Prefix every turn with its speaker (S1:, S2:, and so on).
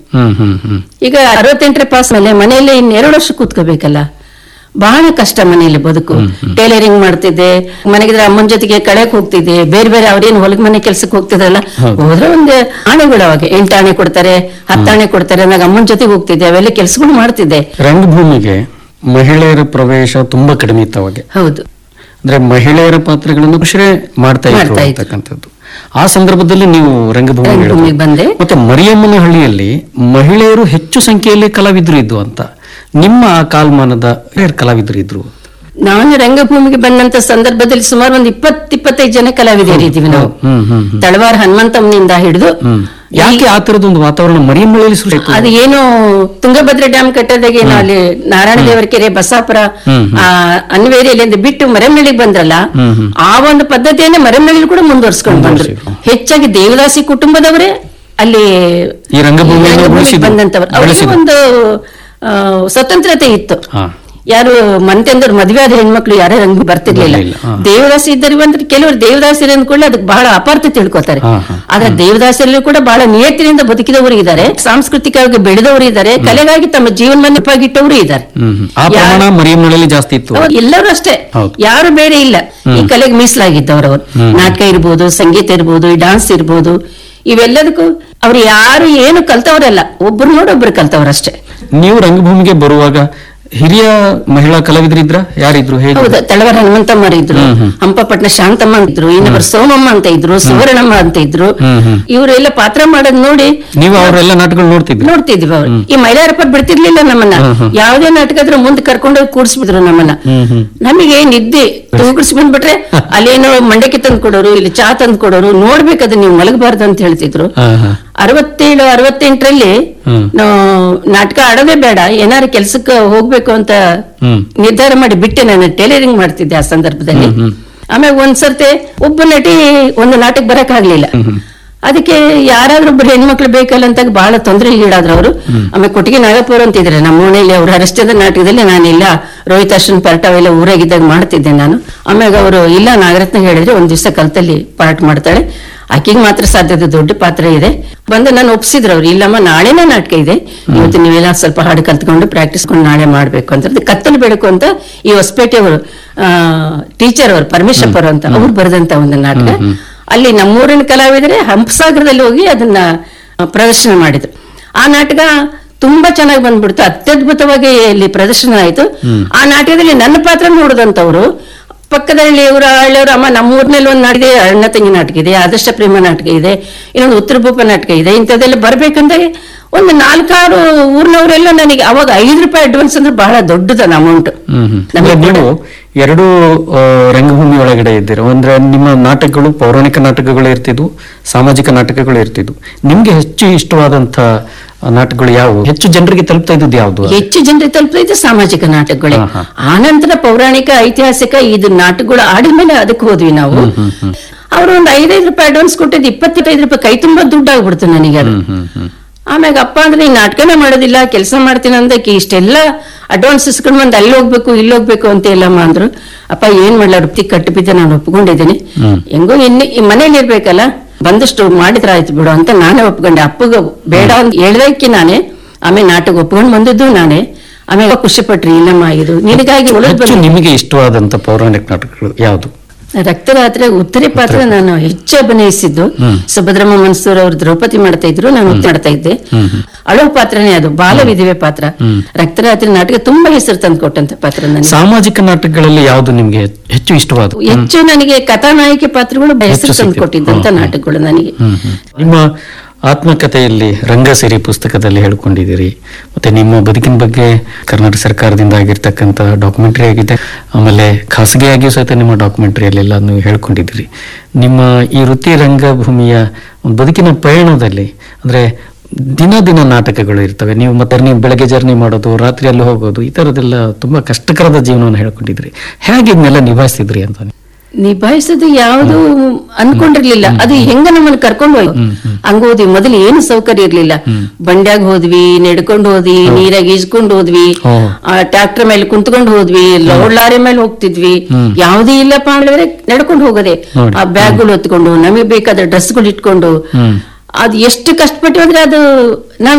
S1: ಹ್ಮ್ ಹ್ಮ್ ಹ್ಮ್
S2: ಈಗ ಅರವತ್ತೆಂಟರ ಪಾಸ್ ಮೇಲೆ ಮನೆಯಲ್ಲಿ ಇನ್ನೆರಡು ವರ್ಷ ಕೂತ್ಕೋಬೇಕಲ್ಲ ಬಹಳ ಕಷ್ಟ ಮನೆಯಲ್ಲಿ ಬದುಕು ಟೈಲರಿಂಗ್ ಮಾಡ್ತಿದ್ದೆ ಮನೆಗಿದ್ರೆ ಅಮ್ಮನ ಜೊತೆಗೆ ಕಳೆಕ್ ಹೋಗ್ತಿದ್ದೆ ಬೇರೆ ಬೇರೆ ಅವ್ರೇನು ಹೊಲಗ ಮನೆ ಕೆಲ್ಸಕ್ಕೆ ಹೋಗ್ತಿದ್ರಲ್ಲ
S1: ಹೌದು.
S2: ಹೋದ್ರೆ ಒಂದು ಆಣೆಗಳು ಅವಾಗ ಎಂಟು ಆಣೆ ಕೊಡ್ತಾರೆ ಹತ್ತು ಆಣೆ ಕೊಡ್ತಾರೆ ಅಂದಾಗ ಅಮ್ಮನ ಜೊತೆಗೆ ಹೋಗ್ತಿದ್ದೆ ಅವೆಲ್ಲ ಕೆಲ್ಸಗಳು ಮಾಡ್ತಿದ್ದೆ
S1: ರಂಗಭೂಮಿಗೆ ಮಹಿಳೆಯರ ಪ್ರವೇಶ ತುಂಬಾ ಕಡಿಮೆ ಇತ್ತು ಅವಾಗ
S2: ಹೌದು
S1: ಅಂದ್ರೆ ಮಹಿಳೆಯರ ಪಾತ್ರಗಳನ್ನು ಪುರುಷರೇ ಮಾಡ್ತಾ ಇದ್ರು
S2: ಮಾಡ್ತಾ ಇದ್ರು.
S1: ಅಂತಕ್ಕಂಥದ್ದು ಆ ಸಂದರ್ಭದಲ್ಲಿ ನೀವು ರಂಗಭೂಮಿ
S2: ರಂಗಭೂಮಿಗೆ ಬಂದೆ
S1: ಮತ್ತೆ ಮರಿಯಮ್ಮನ ಹಳ್ಳಿಯಲ್ಲಿ ಮಹಿಳೆಯರು ಹೆಚ್ಚು ಸಂಖ್ಯೆಯಲ್ಲಿ ಕಲಾವಿದರು ಇದ್ದು ಅಂತ ನಿಮ್ಮ ಆ ಕಾಲಮಾನದ ಹಿರಿಯರ್ ಕಲಾವಿದರು ಇದ್ರು
S2: ನಾನು ರಂಗಭೂಮಿಗೆ ಬಂದಂತ ಸಂದರ್ಭದಲ್ಲಿ ಸುಮಾರು ಒಂದು ಇಪ್ಪತ್ ಇಪ್ಪತ್ತೈದು ಜನ ಕಲಾವಿದರು ಇದ್ದೀವಿ ನಾವು
S1: ಹ್ಮ್ ಹ್ಮ್ ಹ್ಮ್
S2: ತಳವಾರ ಹನುಮಂತಮ್ಮನಿಂದ ಹಿಡಿದು
S1: ಹ್ಮ್ ಯಾಕೆ ಆ ತರದೊಂದು ವಾತಾವರಣ ಮರಿಯಮ್ಮಳಲ್ಲಿ ಸೃಷ್ಟಿ ಆಯ್ತು?
S2: ಅದು ಏನು ತುಂಗಭದ್ರಾ ಡ್ಯಾಮ್ ಕಟ್ಟೋದಾಗ ಏನು ಅಲ್ಲಿ ನಾರಾಯಣ ದೇವರ ಕೆರೆ ಬಸಾಪುರ
S1: ಹ್ಮ್,
S2: ಆ ಅನ್ವೇರಿಯಲ್ಲಿಂದ ಬಿಟ್ಟು ಮರೆಮಳ್ಳಿಗೆ ಬಂದ್ರಲ್ಲ
S1: ಹ್ಮ್, ಹ್ಮ್.
S2: ಆ ಒಂದು ಪದ್ಧತಿಯನ್ನೇ ಮರೆಮಳ್ಳಿ ಕೂಡ ಮುಂದುವರ್ಸ್ಕೊಂಡು ಬಂದ್ರು
S1: ಮುಂದುವರ್ಸಿದ್ರು.
S2: ಹೆಚ್ಚಾಗಿ ದೇವದಾಸಿ ಕುಟುಂಬದವರೇ ಅಲ್ಲಿ
S1: ಈ ರಂಗಭೂಮಿಯನ್ನು
S2: ರಂಗಭೂಮಿಗೆ
S1: ಬೆಳೆಸಿದ್ರು.
S2: ಬಂದಂತವ್ರು ಅವರಿಗೆ
S1: ಬೆಳೆಸಿದ್ರು.
S2: ಒಂದು ಆ, ಸ್ವತಂತ್ರತೆ ಇತ್ತು
S1: ಹಾ
S2: ಯಾರು ಮಂತೆಂದ್ರು ಮದುವೆ ಆದ ಹೆಣ್ಮಕ್ಳು ಯಾರೇ ರಂಗ ಬರ್ತಿರ್ಲಿಲ್ಲ
S1: ಬರ್ಲಿಲ್ಲ, ಹಾ.
S2: ದೇವದಾಸಿ ಇದ್ದರು ಅಂದ್ರೆ ಕೆಲವರು ದೇವದಾಸರು ಅಂದ್ಕೊಳ್ಳಿ ಅದಕ್ಕೆ ಬಹಳ ಅಪಾರ್ಥ ತಿಳ್ಕೊತಾರೆ
S1: ಹಾ, ಹಾ.
S2: ಆದ್ರೆ ದೇವದಾಸರಲ್ಲಿ ಕೂಡ ಬಹಳ ನಿಯತ್ತಿನಿಂದ ಬದುಕಿದವರು ಇದ್ದಾರೆ ಸಾಂಸ್ಕೃತಿಕವಾಗಿ ಬೆಳೆದವರು ಇದ್ದಾರೆ ಕಲೆಗಾಗಿ ತಮ್ಮ ಜೀವನವನ್ನು ಉಪಯೋಗಿಟ್ಟವರು ಇದ್ದಾರೆ
S1: ಹ್ಮ್ ಹ್ಮ್. ಆ ಪ್ರಮಾಣ ಮರಿಯಮ್ಮಳಲ್ಲಿ ಜಾಸ್ತಿ ಇತ್ತು
S2: ಅವ್ರು ಎಲ್ಲರೂ ಅಷ್ಟೇ
S1: ಹೌದು.
S2: ಯಾರು ಬೇರೆ ಇಲ್ಲ ಈ ಕಲೆಗೆ ಮೀಸಲಾಗಿದ್ದವರು ಅವರು ನಾಟಕ ಇರ್ಬೋದು ಸಂಗೀತ ಇರ್ಬೋದು ಈ ಡಾನ್ಸ್ ಇರ್ಬೋದು ಇವೆಲ್ಲದಕ್ಕೂ ಅವ್ರು ಯಾರು ಏನು ಕಲ್ತವರಲ್ಲ ಒಬ್ರು ನೋಡಿ ಒಬ್ರು ಕಲ್ತವ್ರಷ್ಟೇ
S1: ನೀವು ರಂಗಭೂಮಿಗೆ ಬರುವಾಗ ಹಿರಿಯ ಮಹಿಳಾ ಕಲಾವಿದರಿದ್ರ ಯಾರಿದ್ರು ಹೇಗೆ
S2: ಹೌದು ತಳವಾರ ಹನುಮಂತಮ್ಮ ಇದ್ರು ಹಂಪಪಟ್ಟಣ ಶಾಂತಮ್ಮ ಅಂತ ಇದ್ರು ಇನ್ನೊಬ್ಬರು ಸೋಮಮ್ಮ ಅಂತ ಇದ್ರು ಸುವರ್ಣಮ್ಮ ಅಂತ ಇದ್ರು
S1: ಹ್ಮ್, ಹ್ಮ್.
S2: ಇವರೆಲ್ಲ ಪಾತ್ರ ಮಾಡೋದ್ ನೋಡಿ
S1: ನೀವು ಅವರೆಲ್ಲ ನಾಟಕಗಳು ನೋಡ್ತಿದ್ರಿ
S2: ನೋಡ್ತಿದ್ವಿ ಅವ್ರು ಈ ಮಹಿಳೆಯರಪ್ಪ ಬಿಡ್ತಿರ್ಲಿಲ್ಲ ನಮ್ಮನ್ನ ಯಾವ್ದೇ ನಾಟಕ ಆದ್ರೂ ಮುಂದೆ ಕರ್ಕೊಂಡೋಗಿ ಕೂಡಿಸ್ಬಿದ್ರು ನಮ್ಮನ್ನ
S1: ಹ್ಮ್ ಹ್ಮ್
S2: ನಮಗೆ ನಿದ್ದೆ ತುಂಬಿಸಿ ಬಂದ್ಬಿಟ್ರೆ ಅಲ್ಲೇನೋ ಮಂಡಕ್ಕಿ ತಂದು ಕೊಡೋರು ಇಲ್ಲಿ ಚಾ ತಂದು ಕೊಡೋರು ನೋಡ್ಬೇಕದು ನೀವು ಮಲಗಬಾರ್ದು ಅಂತ ಹೇಳ್ತಿದ್ರು
S1: ಹಾ ಹಾ
S2: ಅರವತ್ತೇಳು ಅರವತ್ತೆಂಟರಲ್ಲಿ
S1: ಹ್ಮ್.
S2: ನಾವು ನಾಟಕ ಆಡೋದೇ ಬೇಡ ಏನಾರು ಕೆಲ್ಸಕ್ಕೆ ಹೋಗ್ಬೇಕು ಅಂತ
S1: ಹ್ಮ್
S2: ನಿರ್ಧಾರ ಮಾಡಿ ಬಿಟ್ಟೆ ನಾನು ಟೈಲರಿಂಗ್ ಮಾಡ್ತಿದ್ದೆ ಆ ಸಂದರ್ಭದಲ್ಲಿ ಆಮೇಲೆ ಒಂದ್ಸರ್ತಿ ಒಬ್ಬ ನಟಿ ಒಂದು ನಾಟಕ ಬರಕ್ ಆಗ್ಲಿಲ್ಲ ಅದಕ್ಕೆ ಯಾರಾದ್ರೂ ಒಬ್ರು ಹೆಣ್ಮಕ್ಳು ಬೇಕಲ್ಲ ಅಂತ ಬಹಳ ತೊಂದರೆ ಈಡಾದ್ರು ಅವರು ಆಮೇಲೆ ಕೊಟ್ಟಿಗೆ ನಾಗಪುರ ಅಂತ ಇದ್ರೆ ನಮ್ಮ ಓಣೆಯಲ್ಲಿ ಅವ್ರ ಅರಸ್ಟದ ನಾಟಕದಲ್ಲಿ ನಾನಿಲ್ಲ ರೋಹಿತ್ ಅಶ್ವನ್ ಪಾರ್ಟ್ ಅವೆಲ್ಲ ಊರಾಗಿದ್ದಾಗ ಮಾಡ್ತಿದ್ದೆ ನಾನು ಆಮ್ಯಾಗ ಅವರು ಇಲ್ಲ ನಾಗರತ್ನ ಹೇಳಿದ್ರೆ ಒಂದ್ ದಿವಸ ಕಲ್ತಲ್ಲಿ ಪಾರ್ಟ್ ಮಾಡ್ತಾಳೆ ಆಕಿಗೆ ಮಾತ್ರ ಸಾಧ್ಯತೆ ದೊಡ್ಡ ಪಾತ್ರ ಇದೆ ಬಂದು ನಾನು ಒಪ್ಸಿದ್ರು ಅವ್ರು ಇಲ್ಲಮ್ಮ ನಾಳೆನೇ ನಾಟಕ ಇದೆ ಇವತ್ತು ನೀವೆಲ್ಲ ಸ್ವಲ್ಪ ಹಾಡು ಕಲ್ತ್ಕೊಂಡು ಪ್ರಾಕ್ಟೀಸ್ ಕೊಂಡು ನಾಳೆ ಮಾಡ್ಬೇಕು ಅಂತ ಅದು ಕತ್ತಲು ಬೆಳಕು ಅಂತ ಈ ಹೊಸಪೇಟೆ ಅವರು ಟೀಚರ್ ಅವರು ಪರಮೇಶ್ವರ್ ಅಂತ ಅವ್ರು ಬರೆದಂತ ಒಂದು ನಾಟಕ ಅಲ್ಲಿ ನಮ್ಮೂರಿನ ಕಲಾವಿದರೆ ಹಂಪಸಾಗರದಲ್ಲಿ ಹೋಗಿ ಅದನ್ನ ಆ, ಪ್ರದರ್ಶನ ಮಾಡಿದ್ರು ಆ ನಾಟಕ ತುಂಬಾ ಚೆನ್ನಾಗಿ ಬಂದ್ಬಿಡ್ತು ಅತ್ಯದ್ಭುತವಾಗಿ ಇಲ್ಲಿ ಪ್ರದರ್ಶನ ಆಯ್ತು ಆ ನಾಟಕದಲ್ಲಿ ನನ್ನ ಪಾತ್ರ ನೋಡಿದಂತವ್ರು ಪಕ್ಕದಲ್ಲಿ ಇವರು ಹಳ್ಳಿಯವರು ಅಮ್ಮ ನಮ್ಮ ಊರಿನಲ್ಲಿ ಒಂದು ನಾಟಕ ಇದೆ ಅಣ್ಣ ತಂಗಿ ನಾಟಕ ಇದೆ ಆದರ್ಶ ಪ್ರೇಮ ನಾಟಕ ಇದೆ ಇನ್ನೊಂದು ಉತ್ತರ ಭೂಪ ನಾಟಕ ಇದೆ ಇಂಥದ್ದೆಲ್ಲ ಬರ್ಬೇಕಂದ್ರೆ ಒಂದು ನಾಲ್ಕಾರು ಊರಿನವರೆಲ್ಲ ನನಗೆ ಅವಾಗ ಐದು ರೂಪಾಯಿ ಅಡ್ವಾನ್ಸ್ ಅಂದ್ರೆ ಬಹಳ ದೊಡ್ಡದನ್ನ ಅಮೌಂಟ್
S1: ಹ್ಮ್ ಹ್ಮ್. ಅಂದ್ರೆ ನೀವು ಎರಡು ಆ, ರಂಗಭೂಮಿ ಒಳಗಡೆ ಇದ್ದೀರ ಅಂದ್ರೆ ನಿಮ್ಮ ನಾಟಕಗಳು ಪೌರಾಣಿಕ ನಾಟಕಗಳು ಇರ್ತಿದ್ವು ಸಾಮಾಜಿಕ ನಾಟಕಗಳು ಇರ್ತಿದ್ವು ನಿಮ್ಗೆ ಹೆಚ್ಚು ಇಷ್ಟವಾದಂತ ನಾಟಕಗಳು ಯಾವುವು ಹೆಚ್ಚು ಜನರಿಗೆ ತಲುಪ್ತಾ ಇದ್ದದ್ದು ಯಾವ್ದು
S2: ಹೆಚ್ಚು ಜನರಿಗೆ ತಲುಪ್ತೈತೆ ಸಾಮಾಜಿಕ ನಾಟಕಗಳೇ
S1: ಹಾ, ಹಾ.
S2: ಆನಂತರ ಪೌರಾಣಿಕ ಐತಿಹಾಸಿಕ ಇದು ನಾಟಕಗಳು ಆಡಿದ್ಮೇಲೆ ಅದಕ್ಕೆ ಹೋದ್ವಿ ನಾವು ಅವರು ಒಂದು ಐದೈದು ರೂಪಾಯಿ ಅಡ್ವಾನ್ಸ್ ಕೊಟ್ಟಿದ್ದು ಇಪ್ಪತ್ತೈದು ರೂಪಾಯಿ ಕೈ ತುಂಬಾ ದುಡ್ಡು ಆಗ್ಬಿಡ್ತು ನನಗೆ ಅದು
S1: ಹ್ಮ್ ಹ್ಮ್
S2: ಆಮ್ಯಾಗ ಅಪ್ಪ ಅಂದ್ರೆ ನೀನ್ ನಾಟಕನೇ ಮಾಡೋದಿಲ್ಲ ಕೆಲಸ ಮಾಡ್ತೀನಿ ಅಂದಕ್ಕೆ ಇಷ್ಟೆಲ್ಲ ಅಡ್ವಾನ್ಸ್ ಇಸ್ಕೊಂಡ್ ಬಂದು ಅಲ್ಲಿ ಹೋಗ್ಬೇಕು ಇಲ್ಲಿ ಹೋಗ್ಬೇಕು ಅಂತ ಎಲ್ಲಮ್ಮ ಅಂದ್ರು ಅಪ್ಪ ಏನ್ ಮಾಡ್ಲ ವೃತ್ತಿ ಕಟ್ಟು ಬಿದ್ದೆ ನಾನು ಒಪ್ಕೊಂಡಿದ್ದೀನಿ ಹೆಂಗೋ ಇನ್ನು ಈ ಮನೇಲಿ ಇರ್ಬೇಕಲ್ಲ ಬಂದಷ್ಟು ಮಾಡಿದ್ರ ಆಯ್ತು ಬಿಡು ಅಂತ ನಾನೇ ಒಪ್ಕೊಂಡೆ ಅಪ್ಪಗ ಬೇಡ ಅಂತ ಹೇಳ್ದಕ್ಕೆ ನಾನೇ ಆಮೇಲೆ ನಾಟಕ ಒಪ್ಕೊಂಡ್ ಬಂದಿದ್ದು ನಾನೇ ಆಮೇಲೆ ಖುಷಿ ಪಟ್ರಿ ಇಲ್ಲಮ್ಮ ಇದು ನಿನಗಾಗಿ ಉಳಿದ್
S1: ಹೆಚ್ಚು
S2: ಬಂದು
S1: ನಿಮಗೆ ಇಷ್ಟವಾದಂತ ಪೌರಾಣಿಕ ನಾಟಕಗಳು ಯಾವುದು
S2: ರಕ್ತರಾತ್ರೆ ಉತ್ತರೆ ಪಾತ್ರ ನಾನು ಹೆಚ್ಚು ಅಭಿನಯಿಸಿದ್ದು ಸುಭದ್ರಮ್ಮ ಮನ್ಸೂರ್ ಅವರು ದ್ರೌಪದಿ ಮಾಡ್ತಾ ಇದ್ರು ನಾನು ಉತ್ತರ ಮಾಡ್ತಾ ಇದ್ದೆ ಅಳೋ ಪಾತ್ರನೇ ಅದು ಬಾಲ ವಿಧವೆ ಪಾತ್ರ ರಕ್ತರಾತ್ರಿ ನಾಟಕ ತುಂಬಾ ಹೆಸರು ತಂದು ಕೊಟ್ಟಂತ ಪಾತ್ರ ನನಗೆ
S1: ಸಾಮಾಜಿಕ ನಾಟಕಗಳಲ್ಲಿ ಯಾವುದು ನಿಮ್ಗೆ ಹೆಚ್ಚು ಇಷ್ಟವಾದ
S2: ಹೆಚ್ಚು ನನಗೆ ಕಥಾನಾಯಕಿ ಪಾತ್ರಗಳು ಹೆಸರು
S1: ಹೆಚ್ಚು
S2: ತಂದು
S1: ಸಿಕ್ಕಿತು.
S2: ಕೊಟ್ಟಿದ್ದಂತ
S1: ಹ್ಮ್, ಹ್ಮ್.
S2: ನಾಟಕಗಳು ನನಗೆ
S1: ನಿಮ್ಮ ಆತ್ಮಕಥೆಯಲ್ಲಿ ರಂಗಸಿರಿ ಪುಸ್ತಕದಲ್ಲಿ ಹೇಳ್ಕೊಂಡಿದ್ದೀರಿ ಮತ್ತೆ ನಿಮ್ಮ ಬದುಕಿನ ಬಗ್ಗೆ ಕರ್ನಾಟಕ ಸರ್ಕಾರದಿಂದ ಆಗಿರ್ತಕ್ಕಂಥ ಡಾಕ್ಯುಮೆಂಟರಿ ಆಗಿದೆ ಆಮೇಲೆ ಖಾಸಗಿಯಾಗಿಯೂ ಸಹಿತ ನಿಮ್ಮ ಡಾಕ್ಯುಮೆಂಟರಿಯಲ್ಲೆಲ್ಲ ನೀವು ಹೇಳ್ಕೊಂಡಿದ್ದೀರಿ ನಿಮ್ಮ ಈ ವೃತ್ತಿ ರಂಗಭೂಮಿಯ ಒಂದು ಬದುಕಿನ ಪಯಣದಲ್ಲಿ ಅಂದ್ರೆ ದಿನ ದಿನ ನಾಟಕಗಳು ಇರ್ತವೆ ನೀವು ಮತ್ತೆ ನೀವು ಬೆಳಗ್ಗೆ ಜರ್ನಿ ಮಾಡೋದು ರಾತ್ರಿ ಅಲ್ಲಿ ಹೋಗೋದು ಈ ತರದೆಲ್ಲ ತುಂಬಾ ಕಷ್ಟಕರದ ಜೀವನವನ್ನು ಹೇಳ್ಕೊಂಡಿದ್ರಿ ಹೇಗೆ ಇದನ್ನೆಲ್ಲ ನಿಭಾಯಿಸಿದ್ರಿ ಅಂತ
S2: ನಿಭಾಯಿಸೋದು ಯಾವುದು ಅನ್ಕೊಂಡಿರ್ಲಿಲ್ಲ ಅದು ಹೆಂಗ ನಮ್ಮನ್ನ ಕರ್ಕೊಂಡು ಹೋಯ್ತು ಹಂಗ ಹೋದ್ವಿ ಮೊದಲು ಏನು ಸೌಕರ್ಯ ಇರ್ಲಿಲ್ಲ ಬಂಡ್ಯಾಗ ಹೋದ್ವಿ ನಡ್ಕೊಂಡು ಹೋದ್ವಿ ನೀರಾಗ ಈಜ್ಕೊಂಡು ಹೋದ್ವಿ
S1: ಓ.
S2: ಟ್ರಾಕ್ಟರ್ ಮೇಲೆ ಕುಂತ್ಕೊಂಡು ಹೋದ್ವಿ ಲೋಡ್ ಲಾರಿ ಮೇಲೆ ಹೋಗ್ತಿದ್ವಿ ಯಾವುದೇ ಇಲ್ಲಪ್ಪ ಅಂದ್ರೆ ನಡ್ಕೊಂಡು ಹೋಗೋದೆ
S1: ನೋಡಿ.
S2: ಆ ಬ್ಯಾಗ್ಗಳು ಹೊತ್ಕೊಂಡು ನಮಗೆ ಬೇಕಾದ ಡ್ರೆಸ್ಗಳು ಇಟ್ಕೊಂಡು
S1: ಹ್ಮ್
S2: ಅದು ಎಷ್ಟು ಕಷ್ಟಪಟ್ಟು ಅಂದ್ರೆ ಅದು ನಾವ್